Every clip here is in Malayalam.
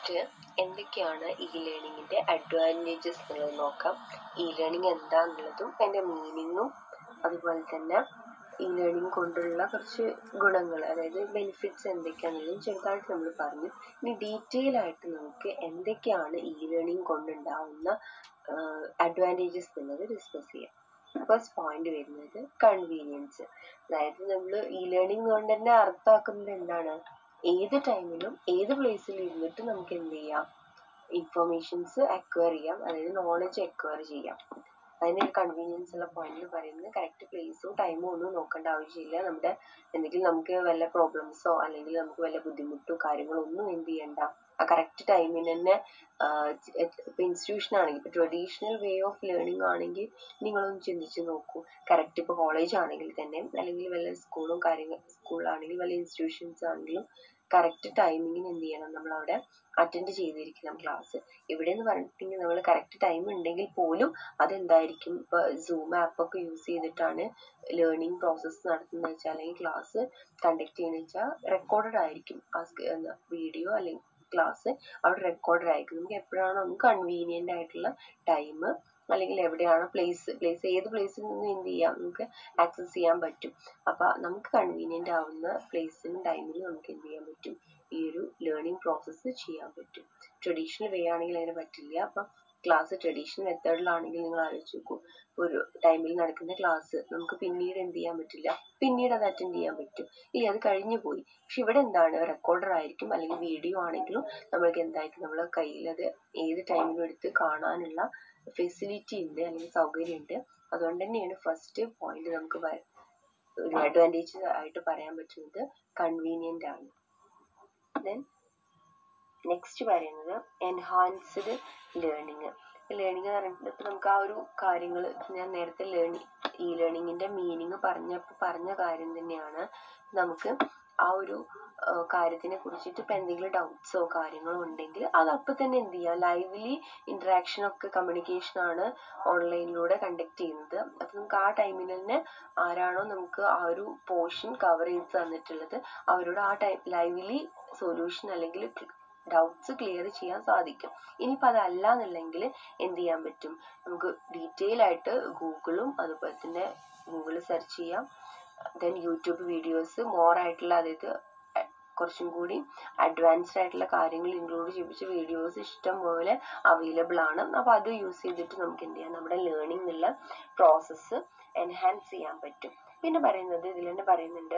ഫസ്റ്റ് എന്തൊക്കെയാണ് ഇ ലേണിങ്ങിൻ്റെ അഡ്വാൻറ്റേജസ് എന്നുള്ളത് നോക്കാം ഇ ലേണിംഗ് എന്താണെന്നുള്ളതും അതിൻ്റെ മീനിങ്ങും അതുപോലെ തന്നെ ഇ ലേണിംഗ് കൊണ്ടുള്ള കുറച്ച് ഗുണങ്ങൾ അതായത് ബെനിഫിറ്റ്സ് എന്തൊക്കെയാണെന്നുള്ളതും ചെറുതായിട്ട് നമ്മൾ പറഞ്ഞു ഇനി ഡീറ്റെയിൽ ആയിട്ട് നമുക്ക് എന്തൊക്കെയാണ് ഇ ലേണിംഗ് കൊണ്ടുണ്ടാവുന്ന അഡ്വാൻറ്റേജസ് എന്നുള്ളത് ഡിസ്കസ് ചെയ്യാം ഫസ്റ്റ് പോയിന്റ് വരുന്നത് കൺവീനിയൻസ് അതായത് നമ്മൾ ഇ ലേണിംഗ് കൊണ്ട് തന്നെ അർത്ഥമാക്കുന്നത് എന്താണ് ഏത് ടൈമിലും ഏത് പ്ലേസിൽ ഇരുന്നിട്ട് നമുക്ക് എന്ത് ചെയ്യാം ഇൻഫർമേഷൻസ് അക്വയർ ചെയ്യാം അതായത് നോളജ് അക്വയർ ചെയ്യാം അതിന് കൺവീനിയൻസ് ഉള്ള പോയിന്റിൽ പറയുന്നത് കറക്റ്റ് പ്ലേസോ ടൈമോ ഒന്നും നോക്കേണ്ട ആവശ്യമില്ല നമ്മുടെ എന്തെങ്കിലും നമുക്ക് വല്ല പ്രോബ്ലംസോ അല്ലെങ്കിൽ നമുക്ക് വല്ല ബുദ്ധിമുട്ടോ കാര്യങ്ങളോ ഒന്നും എന്ത് ചെയ്യണ്ട ആ കറക്റ്റ് ടൈമിന് തന്നെ ഇപ്പൊ ഇൻസ്റ്റിറ്റ്യൂഷൻ ആണെങ്കിൽ ഇപ്പൊ ട്രഡീഷണൽ വേ ഓഫ് ലേണിംഗ് ആണെങ്കിൽ നിങ്ങളൊന്ന് ചിന്തിച്ച് നോക്കൂ കറക്റ്റ് ഇപ്പൊ കോളേജ് ആണെങ്കിൽ തന്നെ അല്ലെങ്കിൽ വല്ല സ്കൂളും കാര്യങ്ങൾ സ്കൂളാണെങ്കിൽ വല്ല ഇൻസ്റ്റിറ്റ്യൂഷൻസ് ആണെങ്കിലും കറക്റ്റ് ടൈമിങ്ങിന് എന്ത് ചെയ്യണം നമ്മൾ അവിടെ അറ്റൻഡ് ചെയ്തിരിക്കണം ക്ലാസ് ഇവിടെ എന്ന് പറഞ്ഞിട്ടുണ്ടെങ്കിൽ നമ്മൾ കറക്റ്റ് ടൈം ഉണ്ടെങ്കിൽ പോലും അതെന്തായിരിക്കും ഇപ്പൊ സൂം ആപ്പൊക്കെ യൂസ് ചെയ്തിട്ടാണ് ലേണിംഗ് പ്രോസസ്സ് നടത്തുന്നത് വെച്ചാൽ അല്ലെങ്കിൽ ക്ലാസ് കണ്ടക്ട് ചെയ്യുന്നത് വെച്ചാൽ റെക്കോർഡഡ് ആയിരിക്കും ആ വീഡിയോ അല്ലെങ്കിൽ ക്ലാസ് അവിടെ റെക്കോർഡഡ് ആയിരിക്കും നമുക്ക് എപ്പോഴാണോ നമുക്ക് കൺവീനിയൻ്റ് ആയിട്ടുള്ള ടൈം അല്ലെങ്കിൽ എവിടെയാണോ പ്ലേസ് പ്ലേസ് ഏത് പ്ലേസിൽ നിന്നും എന്ത് ചെയ്യാം നമുക്ക് ആക്സസ് ചെയ്യാൻ പറ്റും അപ്പോൾ നമുക്ക് കൺവീനിയൻ്റ് ആവുന്ന പ്ലേസിനും ടൈമിലും നമുക്ക് എന്ത് ചെയ്യാൻ പറ്റും ഈ ഒരു ലേണിംഗ് പ്രോസസ്സ് ചെയ്യാൻ പറ്റും ട്രഡീഷണൽ വേ ആണെങ്കിൽ അതിന് പറ്റില്ല അപ്പം ക്ലാസ് ട്രഡീഷണൽ മെത്തേഡിലാണെങ്കിൽ നിങ്ങൾ ആലോചിച്ച് നോക്കൂ ഒരു ടൈമിൽ നടക്കുന്ന ക്ലാസ് നമുക്ക് പിന്നീട് എന്ത് ചെയ്യാൻ പറ്റില്ല പിന്നീട് അത് അറ്റൻഡ് ചെയ്യാൻ പറ്റും ഇല്ല അത് കഴിഞ്ഞു പോയി പക്ഷെ ഇവിടെ എന്താണ് റെക്കോർഡർ ആയിരിക്കും അല്ലെങ്കിൽ വീഡിയോ ആണെങ്കിലും നമ്മൾക്ക് എന്തായിരിക്കും നമ്മളെ കയ്യിൽ അത് ഏത് ടൈമിലും എടുത്ത് കാണാനുള്ള ഫെസിലിറ്റി ഉണ്ട് അല്ലെങ്കിൽ സൗകര്യം ഉണ്ട് അതുകൊണ്ട് തന്നെയാണ് ഫസ്റ്റ് പോയിന്റ് നമുക്ക് ഒരു അഡ്വാൻറ്റേജ് ആയിട്ട് പറയാൻ പറ്റുന്നത് കൺവീനിയൻ്റ് ആണ് ദെൻ നെക്സ്റ്റ് പറയുന്നത് എൻഹാൻസ്ഡ് ലേണിംഗ് ലേണിംഗ് എന്ന് പറഞ്ഞിട്ട് ഇപ്പം നമുക്ക് ആ ഒരു കാര്യങ്ങൾ ഞാൻ നേരത്തെ ലേണിംഗ് ഈ ലേണിങ്ങിൻ്റെ മീനിങ് പറഞ്ഞപ്പോൾ പറഞ്ഞ കാര്യം തന്നെയാണ് നമുക്ക് ആ ഒരു കാര്യത്തിനെ കുറിച്ചിട്ട് ഇപ്പം എന്തെങ്കിലും ഡൗട്ട്സോ കാര്യങ്ങളോ ഉണ്ടെങ്കിൽ അത് അപ്പം തന്നെ എന്ത് ചെയ്യുക ലൈവ്ലി ഇൻട്രാക്ഷൻ ഒക്കെ കമ്മ്യൂണിക്കേഷൻ ആണ് ഓൺലൈനിലൂടെ കണ്ടക്ട് ചെയ്യുന്നത് അപ്പം നമുക്ക് ആ ടൈമിൽ തന്നെ ആരാണോ നമുക്ക് ആ ഒരു പോർഷൻ കവർ ചെയ്ത് തന്നിട്ടുള്ളത് അവരോട് ആ ടൈം ലൈവ്ലി സൊല്യൂഷൻ അല്ലെങ്കിൽ ഡൗട്ട്സ് ക്ലിയർ ചെയ്യാൻ സാധിക്കും ഇനിയിപ്പോൾ അതല്ല എന്നുണ്ടെങ്കിൽ എന്ത് ചെയ്യാൻ പറ്റും നമുക്ക് ഡീറ്റെയിൽ ആയിട്ട് ഗൂഗിളും അതുപോലെ തന്നെ ഗൂഗിളിൽ സെർച്ച് ചെയ്യാം ദെൻ യൂട്യൂബ് വീഡിയോസ് മോർ ആയിട്ടുള്ള അതായത് കുറച്ചും കൂടി അഡ്വാൻസ്ഡ് ആയിട്ടുള്ള കാര്യങ്ങൾ ഇൻക്ലൂഡ് ചെയ്യിപ്പിച്ച വീഡിയോസ് ഇഷ്ടം പോലെ അവൈലബിൾ ആണ് അപ്പോൾ അത് യൂസ് ചെയ്തിട്ട് നമുക്ക് എന്ത് ചെയ്യാം നമ്മുടെ ലേണിംഗ് എന്നുള്ള പ്രോസസ്സ് എൻഹാൻസ് ചെയ്യാൻ പറ്റും പിന്നെ പറയുന്നത് ഇതിൽ തന്നെ പറയുന്നുണ്ട്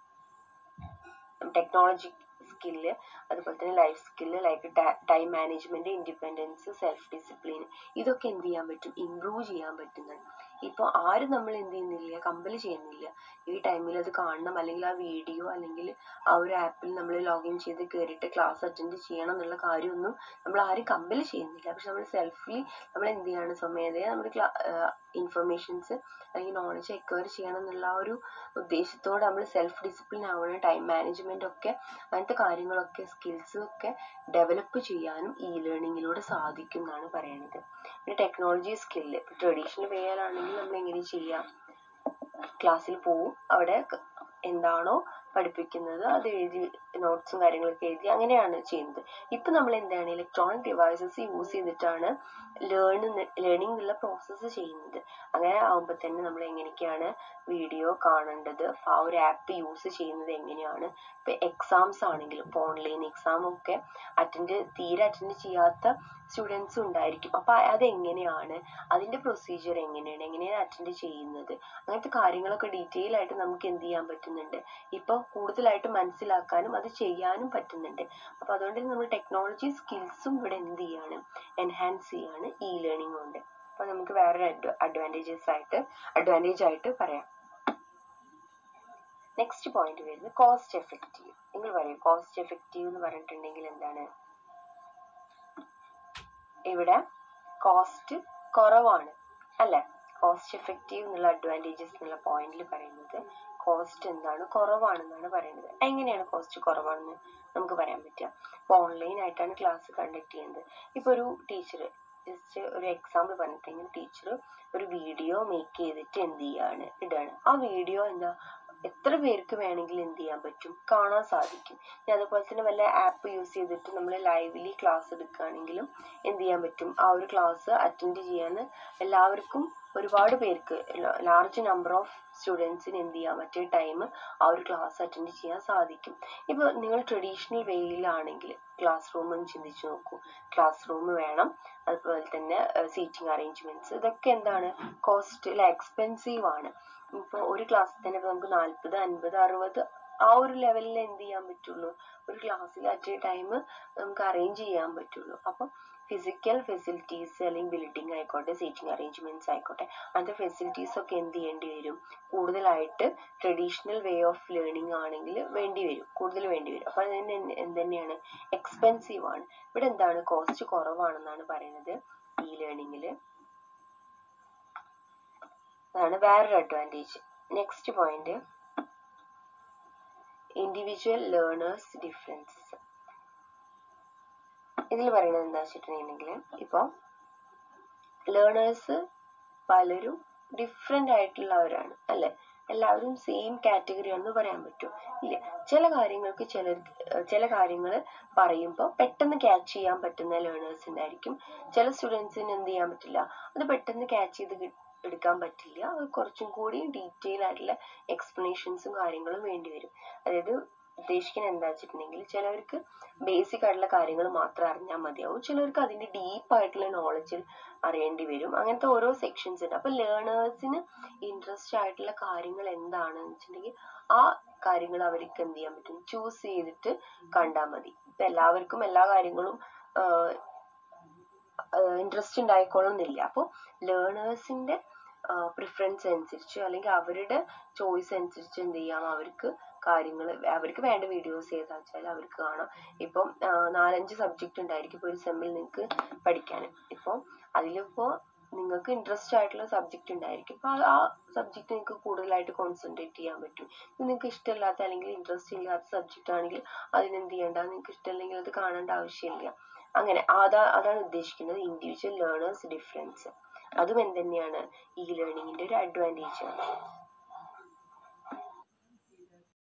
ടെക്നോളജി സ്കില്ല് അതുപോലെ തന്നെ life skill like time management independence self discipline ഇതൊക്കെ എന്ത് ചെയ്യാൻ പറ്റും ഇമ്പ്രൂവ് ചെയ്യാൻ പറ്റുന്നുണ്ട് ഇപ്പോൾ ആരും നമ്മൾ എന്ത് ചെയ്യുന്നില്ല കമ്പൽ ചെയ്യുന്നില്ല ഈ ടൈമിൽ അത് കാണണം അല്ലെങ്കിൽ ആ വീഡിയോ അല്ലെങ്കിൽ ആ ഒരു ആപ്പിൽ നമ്മൾ ലോഗിൻ ചെയ്ത് കയറിയിട്ട് ക്ലാസ് അറ്റൻഡ് ചെയ്യണം എന്നുള്ള കാര്യമൊന്നും നമ്മൾ ആരും കമ്പൽ ചെയ്യുന്നില്ല പക്ഷെ നമ്മൾ സെൽഫ്ലി നമ്മൾ എന്ത് ചെയ്യാണ് സ്വമേധയാ നമ്മുടെ ക്ലാ ഇൻഫർമേഷൻസ് അല്ലെങ്കിൽ നോളജ് എക്വയർ ചെയ്യണം എന്നുള്ള ആ ഒരു ഉദ്ദേശത്തോടെ നമ്മൾ സെൽഫ് ഡിസിപ്ലിൻ ആവണം ടൈം മാനേജ്മെന്റ് ഒക്കെ അങ്ങനത്തെ കാര്യങ്ങളൊക്കെ സ്കിൽസും ഒക്കെ ഡെവലപ്പ് ചെയ്യാനും ഈ ലേണിങ്ങിലൂടെ സാധിക്കും എന്നാണ് പറയുന്നത് പിന്നെ ടെക്നോളജി സ്കില്ല് ട്രഡീഷണൽ വേയിലാണെങ്കിൽ നമ്മൾ എങ്ങനെ ചെയ്യാം ക്ലാസ്സിൽ പോവും അവിടെ എന്താണോ പഠിപ്പിക്കുന്നത് അത് എഴുതി നോട്ട്സും കാര്യങ്ങളൊക്കെ എഴുതി അങ്ങനെയാണ് ചെയ്യുന്നത് ഇപ്പം നമ്മൾ എന്താണ് ഇലക്ട്രോണിക് ഡിവൈസസ് യൂസ് ചെയ്തിട്ടാണ് ലേൺ ലേണിംഗ് എന്നുള്ള പ്രോസസ്സ് ചെയ്യുന്നത് അങ്ങനെ ആകുമ്പോൾ തന്നെ നമ്മൾ എങ്ങനെയൊക്കെയാണ് വീഡിയോ കാണേണ്ടത് ആ ഒരു ആപ്പ് യൂസ് ചെയ്യുന്നത് എങ്ങനെയാണ് ഇപ്പം എക്സാംസ് ആണെങ്കിലും ഇപ്പോൾ ഓൺലൈൻ എക്സാം ഒക്കെ അറ്റൻഡ് തീരെ അറ്റൻഡ് ചെയ്യാത്ത സ്റ്റുഡൻസും ഉണ്ടായിരിക്കും അപ്പം അതെങ്ങനെയാണ് അതിൻ്റെ പ്രൊസീജിയർ എങ്ങനെയാണ് എങ്ങനെയാണ് അറ്റൻഡ് ചെയ്യുന്നത് അങ്ങനത്തെ കാര്യങ്ങളൊക്കെ ഡീറ്റെയിൽ ആയിട്ട് നമുക്ക് എന്ത് ചെയ്യാൻ പറ്റുന്നുണ്ട് ഇപ്പോൾ കൂടുതലായിട്ട് മനസ്സിലാക്കാനും അത് ചെയ്യാനും പറ്റുന്നുണ്ട് അപ്പോൾ അതുകൊണ്ട് നമ്മൾ ടെക്നോളജി സ്കിൽസും ഇവിടെ എന്ത് ചെയ്യാണ് എൻഹാൻസ് ചെയ്യാണ് ഇ ലേണിംഗ് കൊണ്ട് അപ്പോൾ നമുക്ക് വേറൊരു അഡ്വാൻറ്റേജസ് ആയിട്ട് അഡ്വാൻറ്റേജ് ആയിട്ട് പറയാം നെക്സ്റ്റ് പോയിന്റ് വരുന്നത് കോസ്റ്റ് എഫക്റ്റീവ് നിങ്ങൾ പറയും കോസ്റ്റ് എഫക്റ്റീവ് എന്ന് പറഞ്ഞിട്ടുണ്ടെങ്കിൽ എന്താണ് ഇവിടെ കോസ്റ്റ് കുറവാണ് അല്ലെ കോസ്റ്റ് എഫക്റ്റീവ് എന്നുള്ള അഡ്വാൻറ്റേജസ് എന്നുള്ള പോയിന്റിൽ പറയുന്നത് കോസ്റ്റ് എന്താണ് കുറവാണെന്നാണ് പറയുന്നത് എങ്ങനെയാണ് കോസ്റ്റ് കുറവാണെന്ന് നമുക്ക് പറയാൻ പറ്റുക ഇപ്പോൾ ഓൺലൈൻ ആയിട്ടാണ് ക്ലാസ് കണ്ടക്ട് ചെയ്യുന്നത് ഇപ്പോൾ ഒരു ടീച്ചർ ജസ്റ്റ് ഒരു എക്സാമ്പിൾ പറഞ്ഞിട്ടുണ്ടെങ്കിൽ ടീച്ചർ ഒരു വീഡിയോ മേക്ക് ചെയ്തിട്ട് എന്ത് ചെയ്യാണ് ഇടാണ് ആ വീഡിയോ എന്താ എത്ര പേർക്ക് വേണമെങ്കിലും എന്ത് ചെയ്യാൻ പറ്റും കാണാൻ സാധിക്കും ഇനി അതുപോലെ തന്നെ വല്ല ആപ്പ് യൂസ് ചെയ്തിട്ട് നമ്മൾ ലൈവ്ലി ക്ലാസ് എടുക്കുകയാണെങ്കിലും എന്ത് ചെയ്യാൻ പറ്റും ആ ഒരു ക്ലാസ് അറ്റൻഡ് ചെയ്യാൻ എല്ലാവർക്കും ഒരുപാട് പേർക്ക് ലാർജ് നമ്പർ ഓഫ് സ്റ്റുഡൻസിന് എന്ത് ചെയ്യാൻ പറ്റിയ ടൈം ആ ഒരു ക്ലാസ് അറ്റൻഡ് ചെയ്യാൻ സാധിക്കും ഇപ്പോൾ നിങ്ങൾ ട്രഡീഷണൽ വേയിലാണെങ്കിൽ ക്ലാസ് റൂം ഒന്ന് ചിന്തിച്ച് നോക്കൂ ക്ലാസ് റൂം വേണം അതുപോലെ തന്നെ സീറ്റിംഗ് അറേഞ്ച്മെന്റ്സ് ഇതൊക്കെ എന്താണ് കോസ്റ്റ് അല്ല എക്സ്പെൻസീവ് ആണ് ഇപ്പോൾ ഒരു ക്ലാസ്സിൽ തന്നെ ഇപ്പോൾ നമുക്ക് നാൽപ്പത് അൻപത് അറുപത് ആ ഒരു ലെവലിൽ എന്ത് ചെയ്യാൻ പറ്റുള്ളൂ ഒരു ക്ലാസ്സിൽ അറ്റ് എ ടൈം നമുക്ക് അറേഞ്ച് ചെയ്യാൻ പറ്റുള്ളൂ അപ്പം ഫിസിക്കൽ ഫെസിലിറ്റീസ് അല്ലെങ്കിൽ ബിൽഡിംഗ് ആയിക്കോട്ടെ സീറ്റിംഗ് അറേഞ്ച്മെന്റ്സ് ആയിക്കോട്ടെ അങ്ങനത്തെ ഫെസിലിറ്റീസ് ഒക്കെ എന്ത് ചെയ്യേണ്ടി വരും കൂടുതലായിട്ട് ട്രഡീഷണൽ വേ ഓഫ് ലേണിംഗ് ആണെങ്കിൽ വേണ്ടി വരും കൂടുതൽ വേണ്ടി വരും അപ്പോൾ അതിന് എന്ത് തന്നെയാണ് എക്സ്പെൻസീവ് ആണ് ഇവിടെ എന്താണ് കോസ്റ്റ് കുറവാണെന്നാണ് പറയുന്നത് ഇ ലേണിംഗിൽ അതാണ് വേറൊരു advantage next point individual learners differences ഇതിൽ പറയുന്നത് എന്താ വെച്ചിട്ടുണ്ടെങ്കിൽ ഇപ്പോൾ ലേണേഴ്സ് പലരും ഡിഫറെൻ്റ് ആയിട്ടുള്ളവരാണ് അല്ലെ എല്ലാവരും സെയിം കാറ്റഗറി ആണെന്ന് പറയാൻ പറ്റും ഇല്ല ചില കാര്യങ്ങൾക്ക് ചിലർക്ക് ചില കാര്യങ്ങൾ പറയുമ്പോൾ പെട്ടെന്ന് ക്യാച്ച് ചെയ്യാൻ പറ്റുന്ന ലേണേഴ്സ് ഉണ്ടായിരിക്കും ചില സ്റ്റുഡൻസിന് എന്ത് ചെയ്യാൻ പറ്റില്ല അത് പെട്ടെന്ന് ക്യാച്ച് ചെയ്ത് കി- എടുക്കാൻ പറ്റില്ല അത് കുറച്ചും കൂടി ഡീറ്റെയിൽ ആയിട്ടുള്ള എക്സ്പ്ലനേഷൻസും കാര്യങ്ങളും വേണ്ടി വരും അതായത് ഉദ്ദേശിക്കുന്നത് എന്താ വെച്ചിട്ടുണ്ടെങ്കിൽ ചിലവർക്ക് ബേസിക് ആയിട്ടുള്ള കാര്യങ്ങൾ മാത്രം അറിഞ്ഞാൽ മതിയാവും ചിലവർക്ക് അതിന്റെ ഡീപ്പ് ആയിട്ടുള്ള നോളജ് അറിയേണ്ടി വരും അങ്ങനത്തെ ഓരോ സെക്ഷൻസ് ഉണ്ട് അപ്പൊ ലേണേഴ്സിന് ഇൻട്രസ്റ്റ് ആയിട്ടുള്ള കാര്യങ്ങൾ എന്താണെന്ന് വെച്ചിട്ടുണ്ടെങ്കിൽ ആ കാര്യങ്ങൾ അവർക്ക് എന്ത് ചെയ്യാൻ പറ്റും ചൂസ് ചെയ്തിട്ട് കണ്ടാൽ മതി ഇപ്പൊ എല്ലാവർക്കും എല്ലാ കാര്യങ്ങളും ഇൻട്രസ്റ്റ് ഉണ്ടായിക്കൊള്ളുന്നില്ല അപ്പോൾ ലേണേഴ്സിന്റെ പ്രിഫറൻസ് അനുസരിച്ച് അല്ലെങ്കിൽ അവരുടെ ചോയ്സ് അനുസരിച്ച് എന്ത് ചെയ്യാം അവർക്ക് കാര്യങ്ങൾ അവർക്ക് വേണ്ട വീഡിയോസ് ഏതാ വെച്ചാൽ അവർക്ക് കാണാം ഇപ്പം ആ, നാലഞ്ച് സബ്ജക്റ്റ് ഉണ്ടായിരിക്കും ഇപ്പോൾ ഒരു സെമ്മിൽ നിങ്ങൾക്ക് പഠിക്കാൻ ഇപ്പോൾ അതിലിപ്പോൾ നിങ്ങൾക്ക് ഇൻട്രസ്റ്റ് ആയിട്ടുള്ള സബ്ജക്റ്റ് ഉണ്ടായിരിക്കും അപ്പോൾ ആ സബ്ജക്റ്റ് നിങ്ങൾക്ക് കൂടുതലായിട്ട് കോൺസെൻട്രേറ്റ് ചെയ്യാൻ പറ്റും ഇത് നിങ്ങൾക്ക് ഇഷ്ടമില്ലാത്ത അല്ലെങ്കിൽ ഇൻട്രസ്റ്റ് ഇല്ലാത്ത സബ്ജക്റ്റ് ആണെങ്കിൽ അതിനെന്ത് ചെയ്യണ്ട നിങ്ങൾക്ക് ഇഷ്ടമില്ലെങ്കിൽ അത് കാണേണ്ട ആവശ്യമില്ല അങ്ങനെ അതാ അതാണ് ഉദ്ദേശിക്കുന്നത് ഇൻഡിവിജ്വൽ ലേണേഴ്സ് ഡിഫറൻസ് അതും എന്ത് തന്നെയാണ് ഈ ലേണിംഗിന്റെ ഒരു അഡ്വാൻറ്റേജ് ആണ്